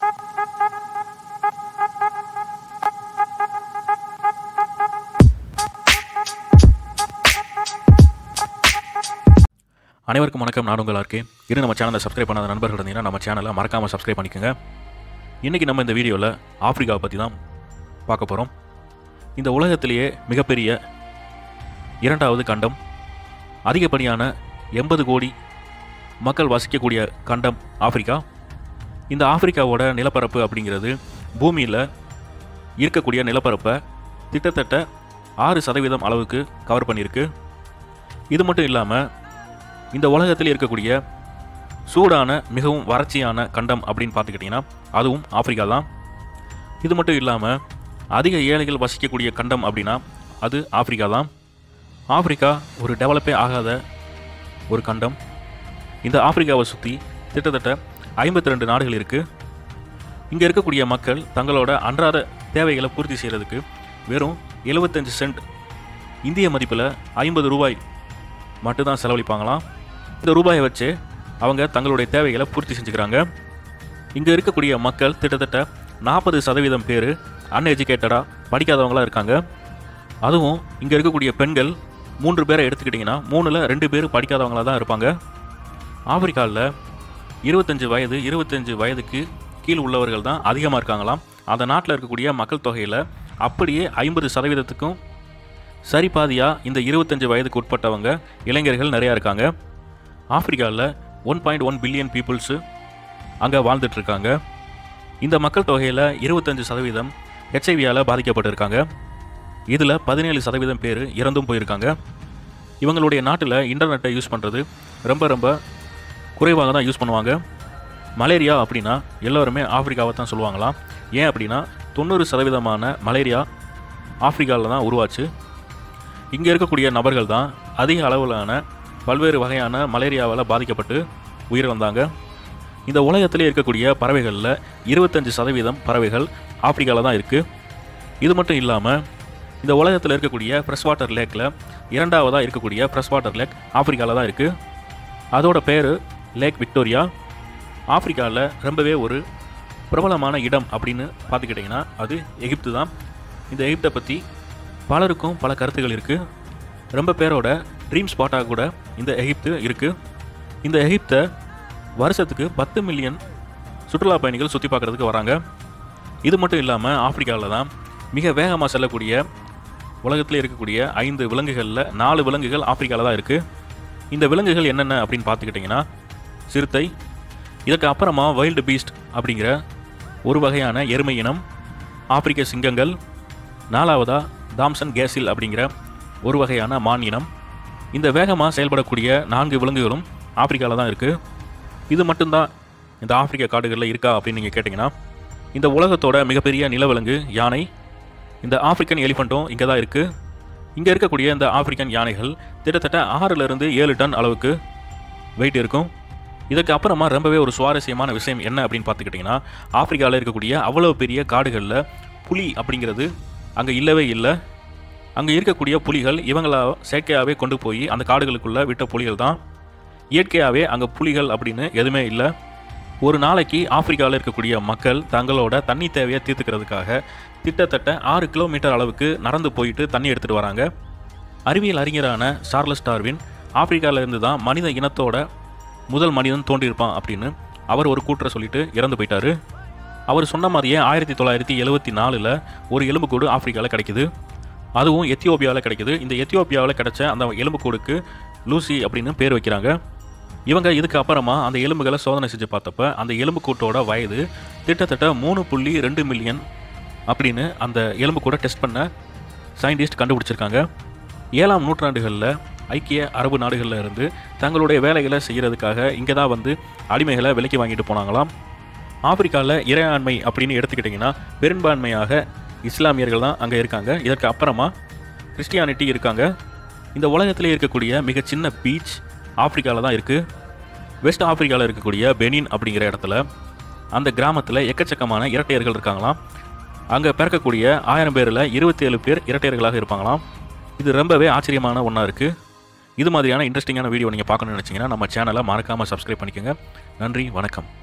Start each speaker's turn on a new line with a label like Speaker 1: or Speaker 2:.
Speaker 1: அனைவருக்கும் வணக்கம் நான் உங்களா இருக்கேன் இன்னும் நம்ம சேனலை சப்ஸ்கிரைப் பண்ணாத நண்பர்கள் இருந்தீங்கன்னா நம்ம சேனலை மறக்காமல் சப்ஸ்கிரைப் பண்ணிக்கோங்க இன்றைக்கி நம்ம இந்த வீடியோவில் ஆப்பிரிக்காவை பற்றி தான் பார்க்க போகிறோம் இந்த உலகத்திலேயே மிகப்பெரிய இரண்டாவது கண்டம் அதிகப்படியான எண்பது கோடி மக்கள் வசிக்கக்கூடிய கண்டம் ஆப்பிரிக்கா இந்த ஆப்பிரிக்காவோட நிலப்பரப்பு அப்படிங்கிறது பூமியில் இருக்கக்கூடிய நிலப்பரப்பை கிட்டத்தட்ட ஆறு சதவீதம் அளவுக்கு கவர் பண்ணியிருக்கு இது மட்டும் இல்லாமல் இந்த உலகத்தில் இருக்கக்கூடிய சூடான மிகவும் வறட்சியான கண்டம் அப்படின்னு பார்த்துக்கிட்டிங்கன்னா அதுவும் ஆப்பிரிக்கா தான் இது மட்டும் இல்லாமல் அதிக ஏழைகள் வசிக்கக்கூடிய கண்டம் அப்படின்னா அது ஆப்பிரிக்கா தான் ஆப்பிரிக்கா ஒரு டெவலப்பே ஆகாத ஒரு கண்டம் இந்த ஆப்பிரிக்காவை சுற்றி கிட்டத்தட்ட ஐம்பத்தி ரெண்டு நாடுகள் இருக்குது இங்கே இருக்கக்கூடிய மக்கள் தங்களோட அன்றாட தேவைகளை பூர்த்தி செய்கிறதுக்கு வெறும் 75 சென்ட் இந்திய மதிப்பில் ஐம்பது ரூபாய் மட்டும்தான் செலவழிப்பாங்களாம் இந்த ரூபாயை வச்சு அவங்க தங்களுடைய தேவைகளை பூர்த்தி செஞ்சுக்கிறாங்க இங்கே இருக்கக்கூடிய மக்கள் கிட்டத்தட்ட நாற்பது சதவீதம் பேர் அன்எஜுகேட்டடாக படிக்காதவங்களாக இருக்காங்க அதுவும் இங்கே இருக்கக்கூடிய பெண்கள் மூன்று பேரை எடுத்துக்கிட்டிங்கன்னா மூணில் ரெண்டு பேர் படிக்காதவங்களாக தான் இருப்பாங்க ஆப்பிரிக்காவில் இருபத்தஞ்சு வயது இருபத்தஞ்சு வயதுக்கு கீழ் உள்ளவர்கள் தான் அதிகமாக இருக்காங்களாம் அந்த நாட்டில் இருக்கக்கூடிய மக்கள் தொகையில் அப்படியே ஐம்பது சதவீதத்துக்கும் சரி பாதியாக இந்த இருபத்தஞ்சு வயதுக்கு உட்பட்டவங்க இளைஞர்கள் நிறையா இருக்காங்க ஆப்பிரிக்காவில் one point one billion peoples அங்கே வாழ்ந்துட்டுருக்காங்க இந்த மக்கள் தொகையில் இருபத்தஞ்சு சதவீதம் ஹெச்ஐவியால் பாதிக்கப்பட்டிருக்காங்க இதில் பதினேழு சதவீதம் பேர் இறந்தும் போயிருக்காங்க இவங்களுடைய நாட்டில் இன்டர்நெட்டை யூஸ் பண்ணுறது ரொம்ப ரொம்ப குறைவாக தான் யூஸ் பண்ணுவாங்க மலேரியா அப்படின்னா எல்லோருமே ஆப்பிரிக்காவை தான் சொல்லுவாங்களாம் ஏன் அப்படின்னா தொண்ணூறு சதவீதமான மலேரியா ஆப்பிரிக்காவில் தான் உருவாச்சு இங்கே இருக்கக்கூடிய நபர்கள் தான் அதிக அளவிலான பல்வேறு வகையான மலேரியாவால் பாதிக்கப்பட்டு உயிரிழந்தாங்க இந்த உலகத்திலே இருக்கக்கூடிய பறவைகளில் இருபத்தஞ்சு சதவீதம் பறவைகள் ஆப்பிரிக்காவில் தான் இருக்குது இது மட்டும் இல்லாமல் இந்த உலகத்தில் இருக்கக்கூடிய ஃப்ரெஷ் வாட்டர் லேக்கில் இரண்டாவதாக இருக்கக்கூடிய ஃப்ரெஷ் வாட்டர் லேக் ஆப்பிரிக்காவில் தான் இருக்குது அதோட பேர் லேக் விக்டோரியா ஆப்பிரிக்காவில் ரொம்பவே ஒரு பிரபலமான இடம் அப்படின்னு பார்த்துக்கிட்டிங்கன்னா அது எகிப்து தான் இந்த எகிப்தை பற்றி பலருக்கும் பல கருத்துகள் இருக்குது ரொம்ப பேரோட ட்ரீம் ஸ்பாட்டாக கூட இந்த எகிப்து இருக்குது இந்த எகிப்தை வருஷத்துக்கு பத்து மில்லியன் சுற்றுலா பயணிகள் சுற்றி பார்க்குறதுக்கு வராங்க இது மட்டும் இல்லாமல் ஆப்பிரிக்காவில் தான் மிக வேகமாக செல்லக்கூடிய உலகத்தில் இருக்கக்கூடிய ஐந்து விலங்குகளில் நாலு விலங்குகள் ஆப்பிரிக்காவில் தான் இருக்குது இந்த விலங்குகள் என்னென்ன அப்படின்னு பார்த்துக்கிட்டிங்கன்னா சிறுத்தை இதற்கு அப்புறமா வைல்டு பீஸ்ட் அப்படிங்கிற ஒரு வகையான எருமை இனம் ஆப்பிரிக்க சிங்கங்கள் நாலாவதா தாம்சன் கேசில் அப்படிங்கிற ஒரு வகையான மான் இனம் இந்த வேகமாக செயல்படக்கூடிய நான்கு விலங்குகளும் ஆப்பிரிக்காவில் தான் இருக்குது இது மட்டும்தான் இந்த ஆப்பிரிக்க காடுகளில் இருக்கா அப்படின்னு நீங்கள் கேட்டிங்கன்னா இந்த உலகத்தோட மிகப்பெரிய நிலவிலங்கு யானை இந்த ஆப்பிரிக்கன் எலிஃபண்ட்டும் இங்கே தான் இருக்குது இங்கே இருக்கக்கூடிய இந்த ஆப்பிரிக்கன் யானைகள் கிட்டத்தட்ட ஆறிலிருந்து ஏழு டன் அளவுக்கு வெயிட் இருக்கும் இதுக்கு அப்புறமா ரொம்பவே ஒரு சுவாரஸ்யமான விஷயம் என்ன அப்படின்னு பார்த்துக்கிட்டிங்கன்னா ஆப்பிரிக்காவில் இருக்கக்கூடிய அவ்வளோ பெரிய காடுகளில் புலி அப்படிங்கிறது அங்கே இல்லவே இல்லை அங்கே இருக்கக்கூடிய புலிகள் இவங்கள செயற்கையாகவே கொண்டு போய் அந்த காடுகளுக்குள்ளே விட்ட புலிகள் தான் இயற்கையாகவே அங்கே புலிகள் அப்படின்னு எதுவுமே இல்லை ஒரு நாளைக்கு ஆப்பிரிக்காவில் இருக்கக்கூடிய மக்கள் தங்களோட தண்ணி தேவையை தீர்த்துக்கிறதுக்காக கிட்டத்தட்ட ஆறு கிலோமீட்டர் அளவுக்கு நடந்து போயிட்டு தண்ணி எடுத்துகிட்டு வராங்க அறிவியல் அறிஞரான சார்லஸ் டார்வின் ஆப்பிரிக்காவில் இருந்து தான் மனித இனத்தோட முதல் மனிதன் தோன்றியிருப்பான் அப்படின்னு அவர் ஒரு கூற்றை சொல்லிட்டு இறந்து போயிட்டாரு அவர் சொன்ன மாதிரியே ஆயிரத்தி தொள்ளாயிரத்தி எழுவத்தி நாலில் ஒரு எலும்புக்கூடு ஆப்பிரிக்காவில் கிடைக்குது அதுவும் எத்தியோப்பியாவில் கிடைக்குது இந்த எத்தியோப்பியாவில் கிடைச்ச அந்த எலும்புக்கூடுக்கு லூசி அப்படின்னு பேர் வைக்கிறாங்க இவங்க இதுக்கு அப்புறமா அந்த எலும்புகளை சோதனை செஞ்சு பார்த்தப்ப அந்த எலும்புக்கூட்டோட வயது கிட்டத்தட்ட மூணு புள்ளி ரெண்டு மில்லியன் அப்படின்னு அந்த எலும்புக்கூட டெஸ்ட் பண்ண சயின்டிஸ்ட் கண்டுபிடிச்சிருக்காங்க ஏழாம் நூற்றாண்டுகளில் ஐக்கிய அரபு நாடுகளில் இருந்து தங்களுடைய வேலைகளை செய்கிறதுக்காக இங்கே தான் வந்து அடிமைகளை விலைக்கு வாங்கிட்டு போனாங்களாம் ஆப்பிரிக்காவில் இறையாண்மை அப்படின்னு எடுத்துக்கிட்டிங்கன்னா பெரும்பான்மையாக இஸ்லாமியர்கள் தான் அங்கே இருக்காங்க இதற்கு அப்புறமா கிறிஸ்டியானிட்டி இருக்காங்க இந்த உலகத்திலே இருக்கக்கூடிய மிக சின்ன பீச் ஆப்பிரிக்காவில் தான் இருக்குது வெஸ்ட் ஆப்பிரிக்காவில் இருக்கக்கூடிய பெனின் அப்படிங்கிற இடத்துல அந்த கிராமத்தில் எக்கச்சக்கமான இரட்டையர்கள் இருக்காங்களாம் அங்கே பிறக்கக்கூடிய ஆயிரம் பேரில் இருபத்தி ஏழு பேர் இரட்டையர்களாக இருப்பாங்களாம் இது ரொம்பவே ஆச்சரியமான ஒன்றா இருக்குது இது மாதிரியான இன்ட்ரெஸ்டிங்கான வீடியோ நீங்கள் பார்க்கணும்னு நினச்சிங்கன்னா நம்ம சேனலை மறக்காமல் சப்ஸ்கிரைப் பண்ணிக்கோங்க நன்றி வணக்கம்